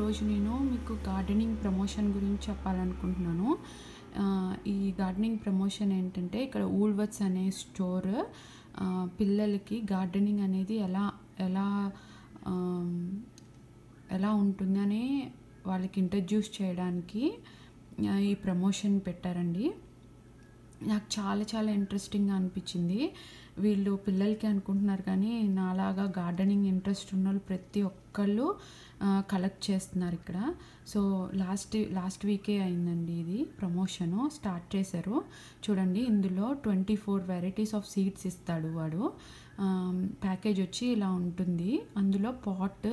ఈరోజు నేను మీకు గార్డెనింగ్ ప్రమోషన్ గురించి చెప్పాలనుకుంటున్నాను ఆ, ఈ గార్డెనింగ్ ప్రమోషన్ ఏంటంటే ఇక్కడ ఊల్వత్స్ అనే స్టోర్ ఆ, పిల్లలకి గార్డెనింగ్ అనేది ఎలా ఎలా ఆమ్, ఎలా ఉంటుందని వాళ్ళకి ఇంట్రడ్యూస్ చేయడానికి ఆ, ఈ ప్రమోషన్ పెట్టారండి నాకు చాలా చాలా ఇంట్రెస్టింగ్గా అనిపించింది వీళ్ళు పిల్లలకి అనుకుంటున్నారు కానీ నాలాగా గార్డెనింగ్ ఇంట్రెస్ట్ ఉన్న వాళ్ళు ప్రతి ఒక్కళ్ళు కలెక్ట్ చేస్తున్నారు ఇక్కడ సో లాస్ట్ లాస్ట్ వీకే అయిందండి ఇది ప్రమోషను స్టార్ట్ చేశారు చూడండి ఇందులో twenty four varieties of seeds ఇస్తాడు వాడు ప్యాకేజ్ వచ్చి ఇలా ఉంటుంది అందులో పాట్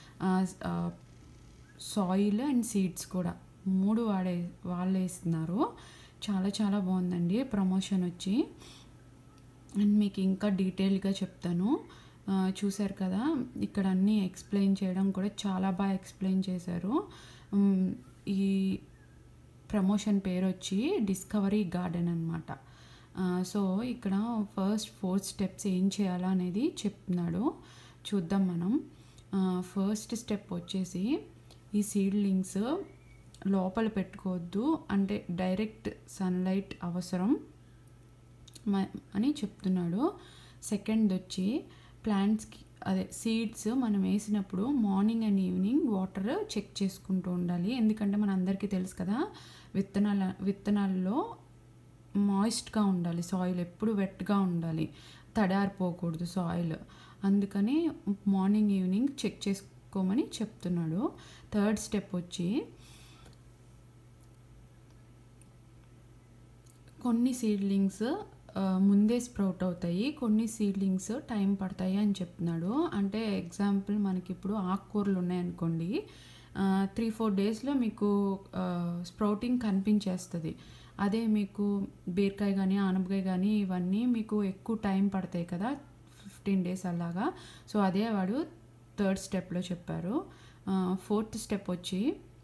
సాయిల్ అండ్ సీడ్స్ కూడా మూడు వాడే వాళ్ళు వేస్తున్నారు చాలా చాలా బాగుందండి ప్రమోషన్ వచ్చి అండ్ మీకు ఇంకా డీటెయిల్గా చెప్తాను ఆ, చూశారు కదా ఇక్కడ అన్నీ ఎక్స్ప్లెయిన్ చేయడం కూడా చాలా బాగా ఎక్స్ప్లెయిన్ చేశారు ఉమ్, ఈ ప్రమోషన్ పేరు వచ్చి డిస్కవరీ గార్డెన్ అనమాట సో ఇక్కడ ఫస్ట్ ఫోర్ స్టెప్స్ ఏం చేయాలా అనేది చెప్తున్నాడు చూద్దాం మనం ఫస్ట్ స్టెప్ వచ్చేసి ఈ సీడ్లింగ్స్ లోపల పెట్టుకోవద్దు అంటే డైరెక్ట్ సన్లైట్ అవసరం మ- అని చెప్తున్నాడు సెకండ్ వచ్చి ప్లాంట్స్కి అదే సీడ్స్ మనం వేసినప్పుడు morning and evening water check చేసుకుంటూ ఉండాలి ఎందుకంటే మన అందరికీ తెలుసు కదా విత్తనాల విత్తనాల్లో మాయిస్ట్గా ఉండాలి సాయిల్ ఎప్పుడు వెట్గా ఉండాలి తడారిపోకూడదు సాయిల్ అందుకని మార్నింగ్ ఈవినింగ్ చెక్ చేసుకోమని చెప్తున్నాడు థర్డ్ స్టెప్ వచ్చి కొన్ని సీడ్లింగ్స్ ముందే స్ప్రౌట్ అవుతాయి కొన్ని సీడ్లింగ్స్ టైం పడతాయి అని చెప్తున్నాడు అంటే ఎగ్జాంపుల్ మనకి ఇప్పుడు ఆకుకూరలు ఉన్నాయనుకోండి త్రీ ఫోర్ డేస్లో మీకు స్ప్రౌటింగ్ కనిపించేస్తుంది అదే మీకు బీరకాయ కానీ ఆనపకాయ కానీ ఇవన్నీ మీకు ఎక్కువ టైం పడతాయి కదా ఫిఫ్టీన్ డేస్ అలాగా సో అదే వాడు థర్డ్ స్టెప్లో చెప్పారు ఫోర్త్ స్టెప్ వచ్చి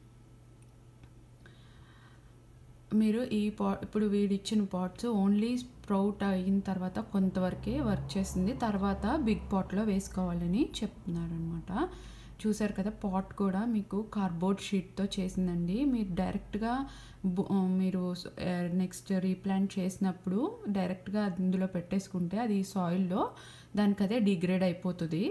మీరు ఈ పా ఇప్పుడు వీడు ఇచ్చిన పాట్స్ ఓన్లీ స్ప్రౌట్ అయిన తర్వాత కొంతవరకే వర్క్ చేస్తుంది తర్వాత బిగ్ పాట్లో వేసుకోవాలని చెప్తున్నాడు అనమాట చూసారు కదా పాట్ కూడా మీకు కార్డ్బోర్డ్ షీట్తో చేసిందండి మీరు డైరెక్ట్గా బు- ఆ, మీరు నెక్స్ట్ రీప్లాంట్ చేసినప్పుడు డైరెక్ట్గా అందులో పెట్టేసుకుంటే అది సాయిల్లో దానికి అదే డిగ్రేడ్ అయిపోతుంది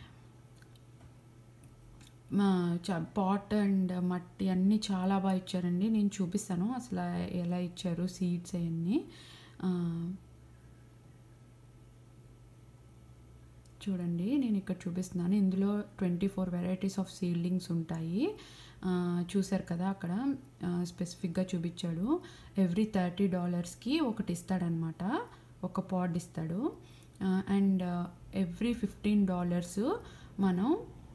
మా చ పాట్ అండ్ మట్టి అన్నీ చాలా బాగా ఇచ్చారండి నేను చూపిస్తాను అసలు ఎలా ఇచ్చారు సీడ్స్ అవన్నీ ఆ, చూడండి నేను ఇక్కడ చూపిస్తున్నాను ఇందులో twenty four varieties of seedlings ఉంటాయి ఆ, చూశారు కదా అక్కడ స్పెసిఫిక్గా చూపించాడు ఎవ్రీ థర్టీ డాలర్స్కి ఒకటి ఇస్తాడనమాట ఒక పాడ్ ఇస్తాడు అండ్ ఎవ్రీ ఫిఫ్టీన్ డాలర్స్ మనం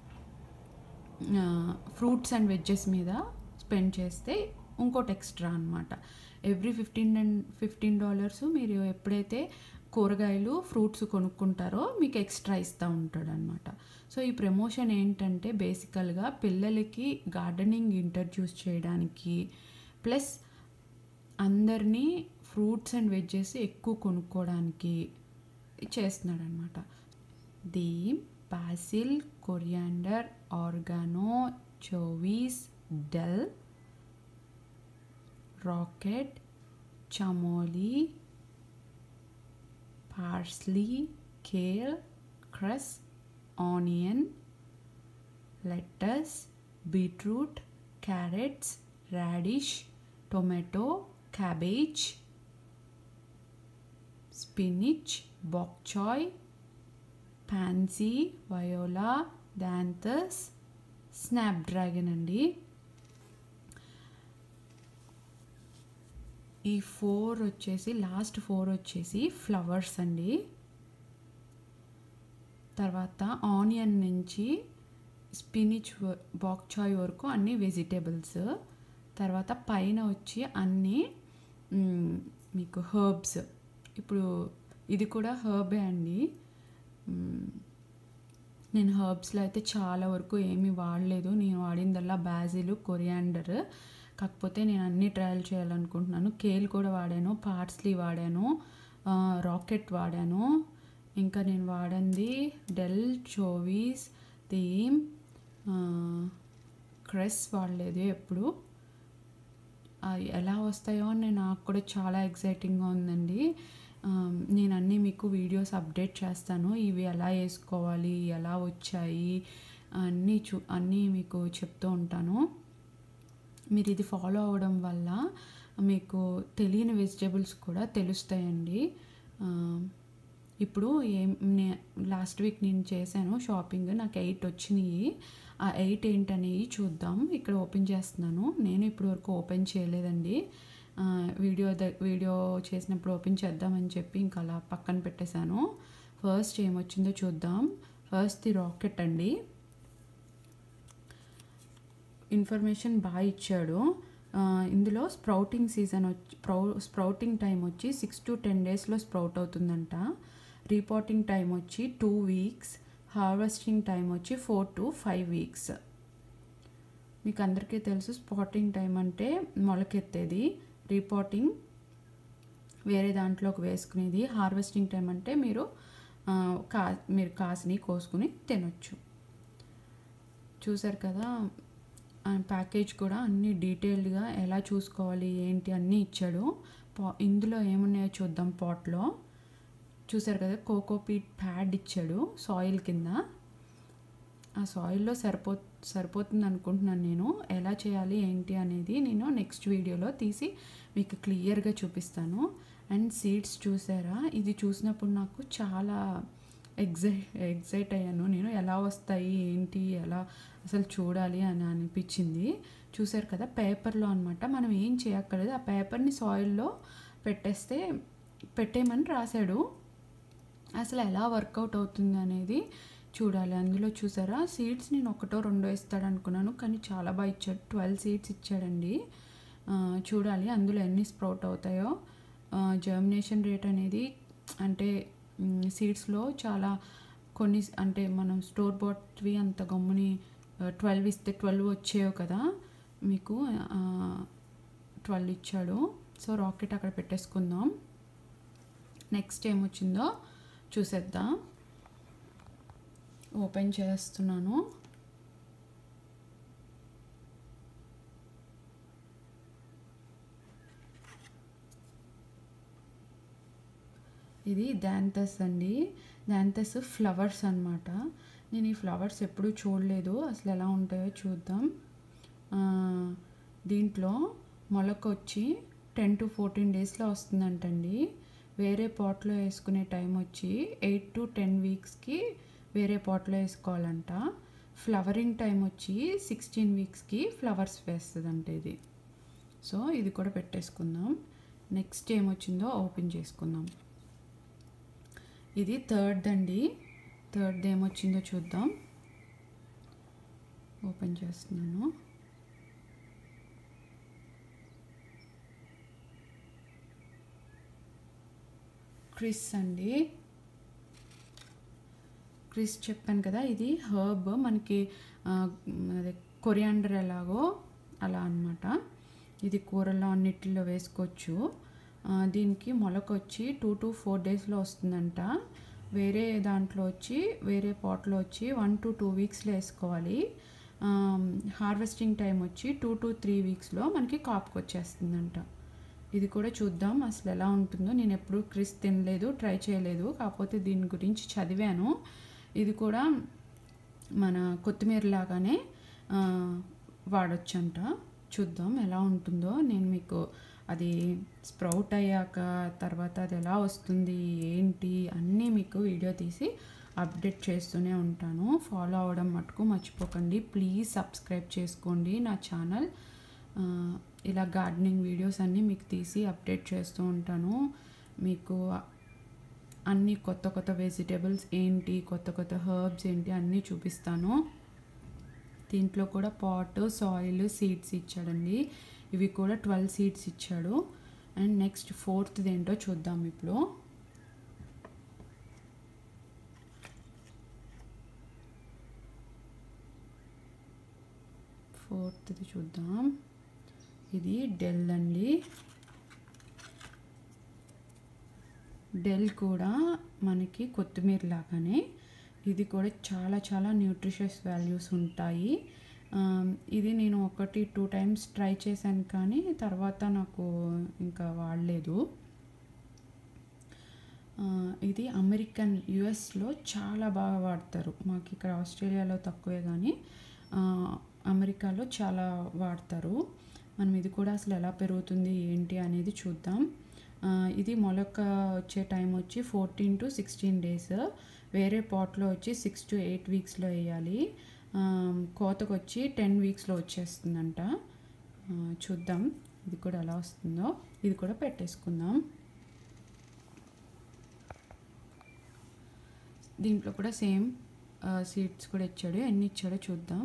ఫ్రూట్స్ అండ్ వెజ్జెస్ మీద స్పెండ్ చేస్తే ఇంకోటి ఎక్స్ట్రా అనమాట every fifteen and fifteen dollars మీరు ఎప్పుడైతే కూరగాయలు ఫ్రూట్స్ కొనుక్కుంటారో మీకు ఎక్స్ట్రా ఇస్తూ ఉంటాడు అనమాట సో ఈ ప్రమోషన్ ఏంటంటే బేసికల్గా పిల్లలకి గార్డెనింగ్ ఇంట్రడ్యూస్ చేయడానికి ప్లస్ అందరినీ ఫ్రూట్స్ అండ్ వెజ్జెస్ ఎక్కువ కొనుక్కోవడానికి చేస్తున్నాడు అనమాట thyme basil coriander oregano chives dill rocket chamomile parsley kale cress onion lettuce beetroot carrots radish tomato cabbage spinach bok choy pansy viola dianthus snapdragon అండి ఈ four వచ్చేసి last four వచ్చేసి flowers అండి తర్వాత ఆనియన్ నుంచి స్పినిచ్ బాక్చాయ్ వరకు అన్ని vegetables తర్వాత పైన వచ్చి అన్ని మ్, మీకు హర్బ్స్ ఇప్పుడు ఇది కూడా హర్బే అండి మ్, నేను హర్బ్స్లో అయితే చాలా వరకు ఏమీ వాడలేదు నేను వాడిందల్లా బాజిల్ కొరియాండర్ కాకపోతే నేను అన్ని ట్రయల్ చేయాలనుకుంటున్నాను కేల్ కూడా వాడాను పార్స్లీ వాడాను ఆ, రాకెట్ వాడాను ఇంకా నేను వాడింది డెల్ చోవీస్ థీమ్ క్రెస్ వాడలేదు ఎప్పుడు ఆ, ఎలా వస్తాయో అని నేను నాకు కూడా చాలా ఎగ్జైటింగ్గా ఉందండి ఆ, నేను అన్నీ మీకు వీడియోస్ అప్డేట్ చేస్తాను ఇవి ఎలా వేసుకోవాలి ఎలా వచ్చాయి అన్నీ చూ అన్నీ మీకు చెప్తూ ఉంటాను మీరు ఇది ఫాలో అవ్వడం వల్ల మీకు తెలియని వెజిటేబుల్స్ కూడా తెలుస్తాయండి ఆ, ఇప్పుడు ఏం నే లాస్ట్ వీక్ నేను చేశాను షాపింగ్ నాకు ఎయిట్ వచ్చినాయి ఆ ఎయిట్ ఏంటనేవి చూద్దాం ఇక్కడ ఓపెన్ చేస్తున్నాను నేను ఇప్పుడు వరకు ఓపెన్ చేయలేదండి ఆ, వీడియో ద వీడియో చేసినప్పుడు ఓపెన్ చేద్దామని చెప్పి ఇంకా అలా పక్కన పెట్టేశాను ఫస్ట్ ఏమొచ్చిందో చూద్దాం ఫస్ట్ ది రాకెట్ అండి ఇన్ఫర్మేషన్ బాగా ఇచ్చాడు ఆ, ఇందులో స్ప్రౌటింగ్ సీజన్ వచ్చి స్ప్రౌ స్ప్రౌటింగ్ టైం వచ్చి సిక్స్ టు టెన్ డేస్లో స్ప్రౌట్ అవుతుందంట రిపోర్టింగ్ టైం వచ్చి టూ వీక్స్ హార్వెస్టింగ్ టైం వచ్చి ఫోర్ టు ఫైవ్ వీక్స్ మీకు అందరికీ తెలుసు స్పాటింగ్ టైం అంటే మొలకెత్తేది రిపోర్టింగ్ వేరే దాంట్లోకి వేసుకునేది హార్వెస్టింగ్ టైం అంటే మీరు ఆ, కా మీరు కాసిని కోసుకుని తినొచ్చు చూసారు కదా ఆ ప్యాకేజ్ కూడా అన్ని డీటెయిల్డ్గా ఎలా చూసుకోవాలి ఏంటి అన్నీ ఇచ్చాడు పా ఇందులో ఏమున్నాయో చూద్దాం పాట్లో చూసారు కదా కోకోపీట్ ప్యాడ్ ఇచ్చాడు సాయిల్ కింద ఆ సాయిల్లో సరిపో సరిపోతుంది అనుకుంటున్నాను నేను ఎలా చేయాలి ఏంటి అనేది నేను నెక్స్ట్ వీడియోలో తీసి మీకు క్లియర్గా చూపిస్తాను అండ్ సీడ్స్ చూసారా ఇది చూసినప్పుడు నాకు చాలా ఎగ్జైట్ ఎగ్జైట్ అయ్యాను నేను ఎలా వస్తాయి ఏంటి ఎలా అసలు చూడాలి అని అనిపించింది చూసారు కదా పేపర్లో అనమాట మనం ఏం చేయక్కర్లేదు ఆ పేపర్ని సాయిల్లో పెట్టేస్తే పెట్టేయమని రాశాడు అసలు ఎలా వర్కౌట్ అవుతుంది అనేది చూడాలి అందులో చూసారా సీడ్స్ నేను ఒకటో రెండో ఇస్తాడు అనుకున్నాను కానీ చాలా బాగా ఇచ్చాడు ట్వెల్వ్ సీడ్స్ ఇచ్చాడండి ఆ, చూడాలి అందులో ఎన్ని స్ప్రౌట్ అవుతాయో జర్మినేషన్ రేట్ అనేది అంటే సీడ్స్లో చాలా కొన్ని అంటే మనం స్టోర్ బాట్వి అంత గమ్ముని ట్వెల్వ్ ఇస్తే ట్వెల్వ్ వచ్చేవి కదా మీకు ట్వెల్వ్ ఇచ్చాడు సో రాకెట్ అక్కడ పెట్టేసుకుందాం నెక్స్ట్ ఏమొచ్చిందో చూసేద్దాం ఓపెన్ చేస్తున్నాను ఇది డాంతస్ అండి డాంతస్ ఫ్లవర్స్ అన్నమాట నేను ఈ ఫ్లవర్స్ ఎప్పుడూ చూడలేదు అసలు ఎలా ఉంటాయో చూద్దాం ఆ, దీంట్లో మొలక వచ్చి టెన్ టు ఫోర్టీన్ డేస్లో వస్తుందంటండి వేరే పాట్లో వేసుకునే టైం వచ్చి ఎయిట్ టు టెన్ వీక్స్కి వేరే పాట్లో వేసుకోవాలంట ఫ్లవరింగ్ టైం వచ్చి సిక్స్టీన్ వీక్స్కి ఫ్లవర్స్ వేస్తుందంట ఇది సో ఇది కూడా పెట్టేసుకుందాం నెక్స్ట్ ఏమొచ్చిందో ఓపెన్ చేసుకుందాం ఇది థర్డ్ అండి థర్డ్ ఏమొచ్చిందో చూద్దాం ఓపెన్ చేస్తున్నాను క్రిస్ అండి క్రిస్ చెప్పాను కదా ఇది హర్బ్ మనకి ఆ, అదే కొరియాండర్ ఎలాగో అలా అన్నమాట ఇది కూరల్లో అన్నిటిలో వేసుకోవచ్చు ఆ, దీనికి మొలక వచ్చి టూ టు ఫోర్ డేస్లో వస్తుందంట వేరే దాంట్లో వచ్చి వేరే పాట్లో వచ్చి వన్ టు టూ వీక్స్లో వేసుకోవాలి హార్వెస్టింగ్ టైం వచ్చి టూ టు త్రీ వీక్స్లో మనకి కాపుకి వచ్చేస్తుందంట ఇది కూడా చూద్దాం అసలు ఎలా ఉంటుందో నేను ఎప్పుడు క్రిస్ తినలేదు ట్రై చేయలేదు కాకపోతే దీని గురించి చదివాను ఇది కూడా మన కొత్తిమీర లాగానే ఆ, వాడొచ్చంట చూద్దాం ఎలా ఉంటుందో నేను మీకు అది స్ప్రౌట్ అయ్యాక తర్వాత అది ఎలా వస్తుంది ఏంటి అన్నీ మీకు వీడియో తీసి అప్డేట్ చేస్తూనే ఉంటాను ఫాలో అవ్వడం మటుకు మర్చిపోకండి ప్లీజ్ సబ్స్క్రైబ్ చేసుకోండి నా ఛానల్ ఆ, ఇలా గార్డెనింగ్ వీడియోస్ అన్నీ మీకు తీసి అప్డేట్ చేస్తూ ఉంటాను మీకు అన్ని కొత్త కొత్త వెజిటేబుల్స్ ఏంటి కొత్త కొత్త హర్బ్స్ ఏంటి అన్నీ చూపిస్తాను దీంట్లో కూడా పాట్ సాయిల్ సీడ్స్ ఇచ్చాడండి ఇవి కూడా ట్వెల్వ్ సీడ్స్ ఇచ్చాడు అండ్ నెక్స్ట్ ఫోర్త్ ఏంటో చూద్దాం ఇప్పుడు ఫోర్త్ది చూద్దాం ఇది డెల్ అండి డెల్ కూడా మనకి కొత్తిమీర లాగానే ఇది కూడా చాలా చాలా న్యూట్రిషియస్ వాల్యూస్ ఉంటాయి ఆ, ఇది నేను ఒకటి టూ టైమ్స్ ట్రై చేశాను కానీ తర్వాత నాకు ఇంకా వాడలేదు ఆ, ఇది అమెరికన్ యుఎస్లో చాలా బాగా వాడతారు మాకు ఇక్కడ ఆస్ట్రేలియాలో తక్కువే కానీ ఆ, అమెరికాలో చాలా వాడతారు మనం ఇది కూడా అసలు ఎలా పెరుగుతుంది ఏంటి అనేది చూద్దాం ఆ, ఇది మొలక వచ్చే టైం వచ్చి ఫోర్టీన్ టు సిక్స్టీన్ డేస్ వేరే పాట్లో వచ్చి సిక్స్ టు ఎయిట్ వీక్స్లో వేయాలి ఆ, కోతకు వచ్చి టెన్ వీక్స్లో వచ్చేస్తుందంట ఆ, చూద్దాం ఇది కూడా ఎలా వస్తుందో ఇది కూడా పెట్టేసుకుందాం దీంట్లో కూడా సేమ్ సీడ్స్ కూడా ఇచ్చాడు ఎన్ని ఇచ్చాడో చూద్దాం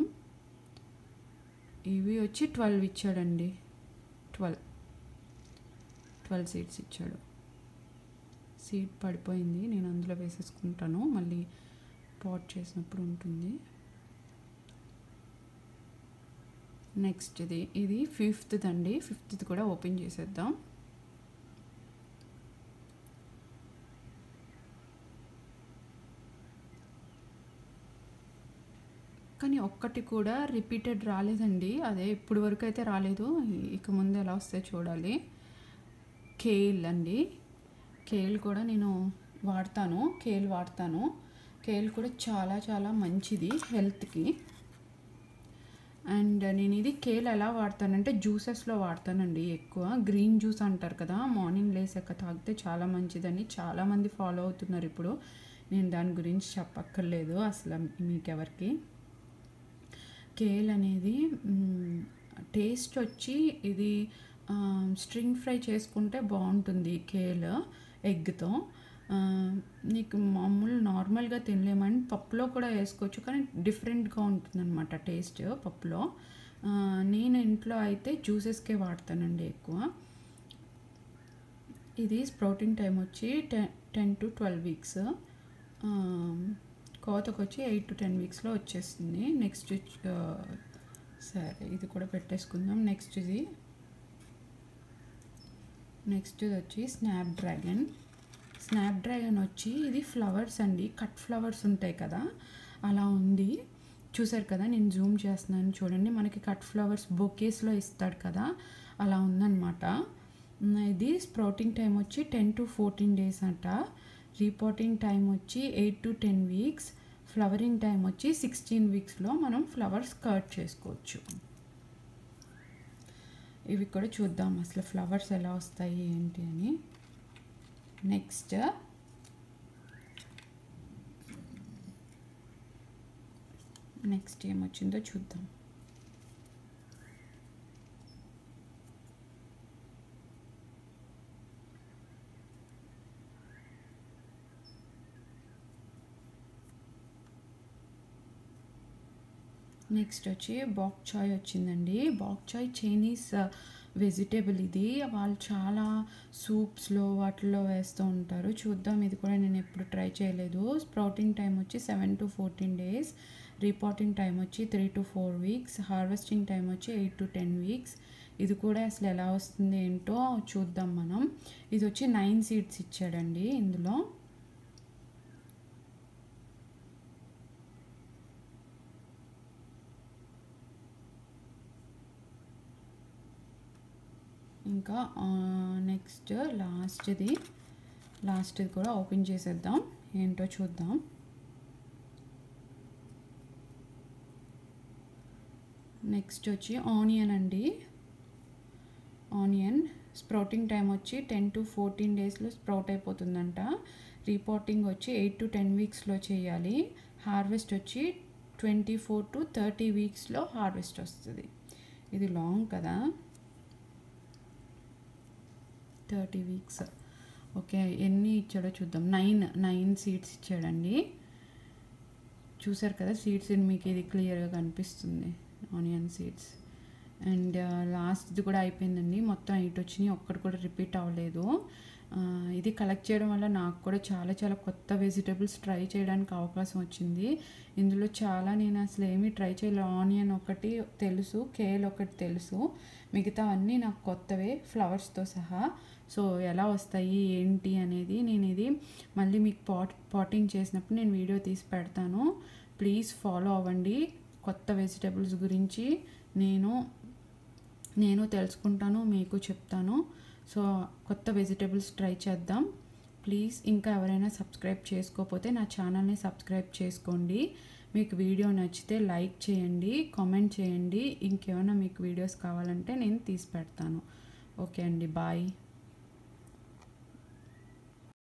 ఇవి వచ్చి ట్వెల్వ్ ఇచ్చాడండి ట్వెల్వ్ ట్వెల్వ్ సీడ్స్ ఇచ్చాడు సీడ్ పడిపోయింది నేను అందులో వేసేసుకుంటాను మళ్ళీ పాట్ చేసినప్పుడు ఉంటుంది నెక్స్ట్ ఇది ఇది ఫిఫ్త్ అండి ఫిఫ్త్ కూడా ఓపెన్ చేసేద్దాం కానీ ఒక్కటి కూడా రిపీటెడ్ రాలేదండి అదే ఇప్పుడు వరకు అయితే రాలేదు ఇక ముందు ఎలా వస్తే చూడాలి కేల్ అండి కేల్ కూడా నేను వాడతాను కేల్ వాడతాను కేల్ కూడా చాలా చాలా మంచిది హెల్త్కి అండ్ నేను ఇది కేల్ ఎలా వాడతానంటే జ్యూసెస్లో వాడతానండి ఎక్కువ గ్రీన్ జ్యూస్ అంటారు కదా మార్నింగ్ లేసాక తాగితే చాలా మంచిదని చాలామంది ఫాలో అవుతున్నారు ఇప్పుడు నేను దాని గురించి చెప్పక్కర్లేదు అసలు మీకు ఎవరికి కేల్ అనేది టేస్ట్ వచ్చి ఇది స్ట్రింగ్ ఫ్రై చేసుకుంటే బాగుంటుంది కేల్ ఎగ్తో నీకు మామూలు నార్మల్గా తినలేమని పప్పులో కూడా వేసుకోవచ్చు కానీ డిఫరెంట్గా ఉంటుందన్నమాట టేస్ట్ పప్పులో ఆ, నేను ఇంట్లో అయితే జ్యూసెస్కే వాడతానండి ఎక్కువ ఇది స్ప్రౌటింగ్ టైం వచ్చి ten ten to twelve weeks కోతకు వచ్చి ఎయిట్ టు టెన్ వీక్స్లో వచ్చేస్తుంది నెక్స్ట్ సరే ఇది కూడా పెట్టేసుకుందాం నెక్స్ట్ ఇది నెక్స్ట్ ఇది వచ్చి స్నాప్ డ్రాగన్ స్నాప్ డ్రాగన్ వచ్చి ఇది ఫ్లవర్స్ అండి కట్ ఫ్లవర్స్ ఉంటాయి కదా అలా ఉంది చూసారు కదా నేను జూమ్ చేస్తున్నాను చూడండి మనకి కట్ ఫ్లవర్స్ బొకేస్లో ఇస్తాడు కదా అలా ఉందన్నమాట ఉమ్, ఇది స్ప్రౌటింగ్ టైం వచ్చి టెన్ టు ఫోర్టీన్ డేస్ అంట రీపోర్టింగ్ టైం వచ్చి eight to ten weeks flowering time వచ్చి సిక్స్టీన్ వీక్స్లో మనం ఫ్లవర్స్ కట్ చేసుకోవచ్చు ఇవి కూడా చూద్దాం అసలు ఫ్లవర్స్ ఎలా వస్తాయి ఏంటి అని నెక్స్ట్ నెక్స్ట్ ఏమొచ్చిందో చూద్దాం నెక్స్ట్ వచ్చి బాక్ చాయ్ వచ్చిందండి బాక్ చాయ్ చైనీస్ వెజిటేబుల్ ఇది వాళ్ళు చాలా సూప్స్లో వాటిల్లో వేస్తూ ఉంటారు చూద్దాం ఇది కూడా నేను ఎప్పుడు ట్రై చేయలేదు స్ప్రౌటింగ్ టైం వచ్చి seven to fourteen days repotting time వచ్చి three to four weeks harvesting time వచ్చి ఎయిట్ టు టెన్ వీక్స్ ఇది కూడా అసలు ఎలా వస్తుంది ఏంటో చూద్దాం మనం ఇది వచ్చి నైన్ సీడ్స్ ఇచ్చాడండి ఇందులో ఇంకా నెక్స్ట్ లాస్ట్ది లాస్ట్ది కూడా ఓపెన్ చేసేద్దాం ఏంటో చూద్దాం నెక్స్ట్ వచ్చి ఆనియన్ అండి ఆనియన్ స్ప్రౌటింగ్ టైం వచ్చి టెన్ టు ఫోర్టీన్ డేస్లో స్ప్రౌట్ అయిపోతుందంట రిపోర్టింగ్ వచ్చి ఎయిట్ టు టెన్ వీక్స్లో చేయాలి హార్వెస్ట్ వచ్చి ట్వంటీ ఫోర్ టు థర్టీ వీక్స్లో హార్వెస్ట్ వస్తుంది ఇది లాంగ్ కదా థర్టీ వీక్స్ ఓకే ఎన్ని ఇచ్చాడో చూద్దాం నైన్ నైన్ సీడ్స్ ఇచ్చాడండి చూసారు కదా సీడ్స్ మీకు ఇది క్లియర్గా కనిపిస్తుంది ఆనియన్ సీడ్స్ అండ్ లాస్ట్ది కూడా అయిపోయిందండి మొత్తం ఎయిట్ వచ్చినాయి ఒక్కటి కూడా రిపీట్ అవ్వలేదు ఆ, ఇది కలెక్ట్ చేయడం వల్ల నాకు కూడా చాలా చాలా కొత్త వెజిటేబుల్స్ ట్రై చేయడానికి అవకాశం వచ్చింది ఇందులో చాలా నేను అసలు ఏమీ ట్రై చేయలేదు ఆనియన్ ఒకటి తెలుసు కేల్ ఒకటి తెలుసు మిగతా అన్నీ నాకు కొత్తవే ఫ్లవర్స్తో సహా సో ఎలా వస్తాయి ఏంటి అనేది నేను ఇది మళ్ళీ మీకు పాట్ పాటింగ్ చేసినప్పుడు నేను వీడియో తీసి పెడతాను ప్లీజ్ ఫాలో అవ్వండి కొత్త వెజిటేబుల్స్ గురించి నేను నేను తెలుసుకుంటాను మీకు చెప్తాను సో కొత్త వెజిటేబుల్స్ ట్రై చేద్దాం ప్లీజ్ ఇంకా ఎవరైనా సబ్స్క్రైబ్ చేసుకోకపోతే నా ఛానల్ని సబ్స్క్రైబ్ చేసుకోండి మీకు వీడియో నచ్చితే లైక్ చేయండి కామెంట్ చేయండి ఇంకేమైనా మీకు వీడియోస్ కావాలంటే నేను తీసి పెడతాను ఓకే అండి బాయ్